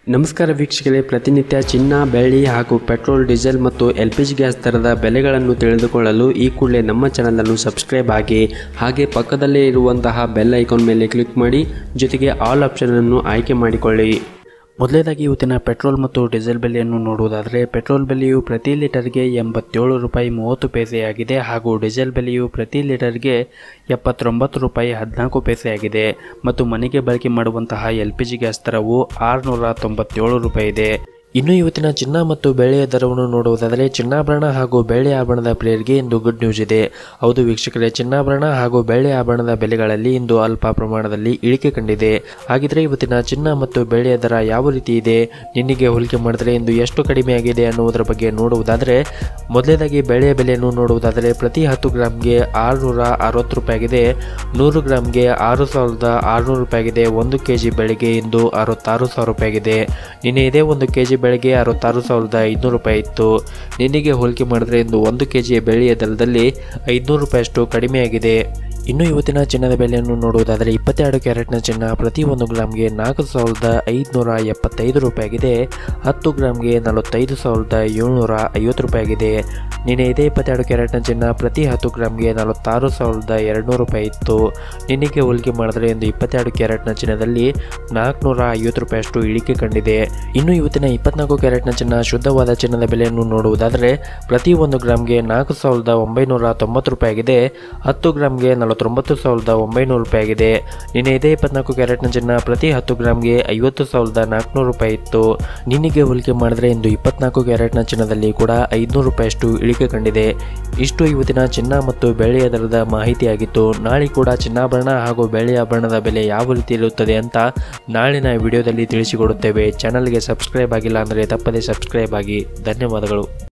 ನಮಸ್ಕಾರ ವೀಕ್ಷಕರೇ ಪ್ರತಿನಿತ್ಯ ಚಿನ್ನ ಬೆಳ್ಳಿ ಹಾಗೂ ಪೆಟ್ರೋಲ್ ಡೀಸೆಲ್ ಮತ್ತು ಎಲ್ ಪಿ ಜಿ ಗ್ಯಾಸ್ ದರದ ಬೆಲೆಗಳನ್ನು ತಿಳಿದುಕೊಳ್ಳಲು ಈ ಕೂಡಲೇ ನಮ್ಮ ಚಾನಲನ್ನು ಸಬ್ಸ್ಕ್ರೈಬ್ ಆಗಿ ಹಾಗೆ ಪಕ್ಕದಲ್ಲೇ ಇರುವಂತಹ ಬೆಲ್ ಐಕಾನ್ ಮೇಲೆ ಕ್ಲಿಕ್ ಮಾಡಿ ಜೊತೆಗೆ ಆಲ್ ಆಪ್ಷನನ್ನು ಆಯ್ಕೆ ಮಾಡಿಕೊಳ್ಳಿ ಮೊದಲನೇದಾಗಿ ಇವತ್ತಿನ ಪೆಟ್ರೋಲ್ ಮತ್ತು ಡೀಸೆಲ್ ಬೆಲೆಯನ್ನು ನೋಡುವುದಾದರೆ ಪೆಟ್ರೋಲ್ ಬೆಲೆಯು ಪ್ರತಿ ಲೀಟರ್ಗೆ ಎಂಬತ್ತೇಳು ರೂಪಾಯಿ ಮೂವತ್ತು ಪೈಸೆಯಾಗಿದೆ ಹಾಗೂ ಡೀಸೆಲ್ ಬೆಲೆಯು ಪ್ರತಿ ಲೀಟರ್ಗೆ ಎಪ್ಪತ್ತೊಂಬತ್ತು ರೂಪಾಯಿ ಹದಿನಾಲ್ಕು ಪೈಸೆಯಾಗಿದೆ ಮತ್ತು ಮನೆಗೆ ಬಳಕೆ ಮಾಡುವಂತಹ ಎಲ್ ಪಿ ಜಿ ಗ್ಯಾಸ್ ದರವು ಆರುನೂರ ತೊಂಬತ್ತೇಳು ರೂಪಾಯಿ ಇದೆ ಇನ್ನು ಇವತ್ತಿನ ಚಿನ್ನ ಮತ್ತು ಬೆಳ್ಳಿಯ ದರವನ್ನು ನೋಡುವುದಾದರೆ ಚಿನ್ನಾಭರಣ ಹಾಗೂ ಬೆಳ್ಳಿ ಆಭರಣದ ಪ್ರಿಯರಿಗೆ ಇಂದು ಗುಡ್ ನ್ಯೂಸ್ ಇದೆ ಹೌದು ವೀಕ್ಷಕರೇ ಚಿನ್ನಾಭರಣ ಹಾಗೂ ಬೆಳ್ಳಿ ಆಭರಣದ ಬೆಲೆಗಳಲ್ಲಿ ಇಂದು ಅಲ್ಪ ಪ್ರಮಾಣದಲ್ಲಿ ಇಳಿಕೆ ಕಂಡಿದೆ ಹಾಗಿದ್ರೆ ಇವತ್ತಿನ ಚಿನ್ನ ಮತ್ತು ಬೆಳ್ಳಿಯ ದರ ಯಾವ ರೀತಿ ಇದೆ ನಿನ್ನೆಗೆ ಹೋಲಿಕೆ ಮಾಡಿದರೆ ಇಂದು ಎಷ್ಟು ಕಡಿಮೆ ಆಗಿದೆ ಅನ್ನುವುದರ ಬಗ್ಗೆ ನೋಡುವುದಾದರೆ ಮೊದಲನೇದಾಗಿ ಬೆಳೆಯ ಬೆಲೆಯನ್ನು ನೋಡುವುದಾದರೆ ಪ್ರತಿ ಹತ್ತು ಗ್ರಾಮ್ಗೆ ಆರುನೂರ ಅರವತ್ತು ರೂಪಾಯಿ ಆಗಿದೆ ನೂರು ಗ್ರಾಮ್ಗೆ ಆರು ಸಾವಿರದ ಆರುನೂರು ರೂಪಾಯಿ ಆಗಿದೆ ಒಂದು ಕೆ ಜಿ ಬೆಳೆಗೆ ಇಂದು ಅರವತ್ತಾರು ಸಾವಿರ ರೂಪಾಯಿ ಆಗಿದೆ ನಿನ್ನೆ ಇದೇ ಒಂದು ಕೆ ಜಿ ಬೆಳೆಗೆ ಅರವತ್ತಾರು ಸಾವಿರದ ಐದುನೂರು ರೂಪಾಯಿ ಇತ್ತು ನಿನ್ನೆಗೆ ಹೋಲಿಕೆ ಮಾಡಿದ್ರೆ ಇಂದು ಒಂದು ಕೆ ಜಿಯ ಬೆಳೆಯ ದರದಲ್ಲಿ ಐದುನೂರು ರೂಪಾಯಿಯಷ್ಟು ಕಡಿಮೆಯಾಗಿದೆ ಇನ್ನು ಇವತ್ತಿನ ಚಿನ್ನದ ಬೆಲೆಯನ್ನು ನೋಡುವುದಾದರೆ ಇಪ್ಪತ್ತೆರಡು ಕ್ಯಾರೆಟ್ನ ಚಿನ್ನ ಪ್ರತಿ ಒಂದು ಗ್ರಾಮ್ಗೆ ನಾಲ್ಕು ಸಾವಿರದ ಐದುನೂರ ಎಪ್ಪತ್ತೈದು ರೂಪಾಯಿ ಆಗಿದೆ ಹತ್ತು ಗ್ರಾಮ್ಗೆ ನಲವತ್ತೈದು ಸಾವಿರದ ಏಳ್ನೂರ ಐವತ್ತು ರೂಪಾಯಿ ಆಗಿದೆ ನಿನ್ನೆ ಇದೇ ಇಪ್ಪತ್ತೆರಡು ಕ್ಯಾರೆಟ್ನ ಚಿನ್ನ ಪ್ರತಿ ಹತ್ತು ಗ್ರಾಮ್ಗೆ ನಲವತ್ತಾರು ಸಾವಿರದ ಎರಡುನೂರು ರೂಪಾಯಿ ಇತ್ತು ನಿನ್ನೆಗೆ ಹೋಲಿಕೆ ಮಾಡಿದ್ರೆ ಇಂದು ಇಪ್ಪತ್ತೆರಡು ಕ್ಯಾರೆಟ್ನ ಚಿನ್ನದಲ್ಲಿ ನಾಲ್ಕುನೂರ ಐವತ್ತು ರೂಪಾಯಿಯಷ್ಟು ಇಳಿಕೆ ಕಂಡಿದೆ ಇನ್ನು ಇವತ್ತಿನ ಇಪ್ಪತ್ನಾಲ್ಕು ಕ್ಯಾರೆಟ್ನ ಚಿನ್ನ ಶುದ್ಧವಾದ ಚಿನ್ನದ ಬೆಲೆಯನ್ನು ನೋಡುವುದಾದರೆ ಪ್ರತಿ ಒಂದು ಗ್ರಾಮ್ಗೆ ನಾಲ್ಕು ಸಾವಿರದ ಒಂಬೈನೂರ ತೊಂಬತ್ತು ರೂಪಾಯಿ ಆಗಿದೆ ಹತ್ತು ಗ್ರಾಮ್ಗೆ ನಲವತ್ತೊಂಬತ್ತು ಸಾವಿರದ ಒಂಬೈನೂರು ರೂಪಾಯಿ ಆಗಿದೆ ನಿನ್ನೆ ಇದೇ ಇಪ್ಪತ್ನಾಲ್ಕು ಕ್ಯಾರೆಟ್ನ ಚಿನ್ನ ಪ್ರತಿ ಹತ್ತು ಗ್ರಾಮ್ಗೆ ಐವತ್ತು ಸಾವಿರದ ನಾಲ್ಕುನೂರು ರೂಪಾಯಿ ಇತ್ತು ನಿನ್ನೆಗೆ ಹೋಲಿಕೆ ಮಾಡಿದ್ರೆ ಇಂದು ಇಪ್ಪತ್ನಾಲ್ಕು ಕ್ಯಾರೆಟ್ನ ಚಿನ್ನದಲ್ಲಿ ಕೂಡ ಐದುನೂರು ರೂಪಾಯಿಯಷ್ಟು ಇಳಿಕೆ ಕಂಡಿದೆ ಇಷ್ಟು ಇವತ್ತಿನ ಚಿನ್ನ ಮತ್ತು ಬೆಳ್ಳಿಯ ದರದ ಮಾಹಿತಿಯಾಗಿತ್ತು ನಾಳೆ ಕೂಡ ಚಿನ್ನಾಭರಣ ಹಾಗೂ ಬೆಳ್ಳಿ ಆಭರಣದ ಬೆಲೆ ಯಾವ ರೀತಿ ಇರುತ್ತದೆ ಅಂತ ನಾಳಿನ ವಿಡಿಯೋದಲ್ಲಿ ತಿಳಿಸಿಕೊಡುತ್ತೇವೆ ಚಾನಲ್ಗೆ ಸಬ್ಸ್ಕ್ರೈಬ್ ಆಗಿಲ್ಲ ಅಂದರೆ ತಪ್ಪದೇ ಸಬ್ಸ್ಕ್ರೈಬ್ ಆಗಿ ಧನ್ಯವಾದಗಳು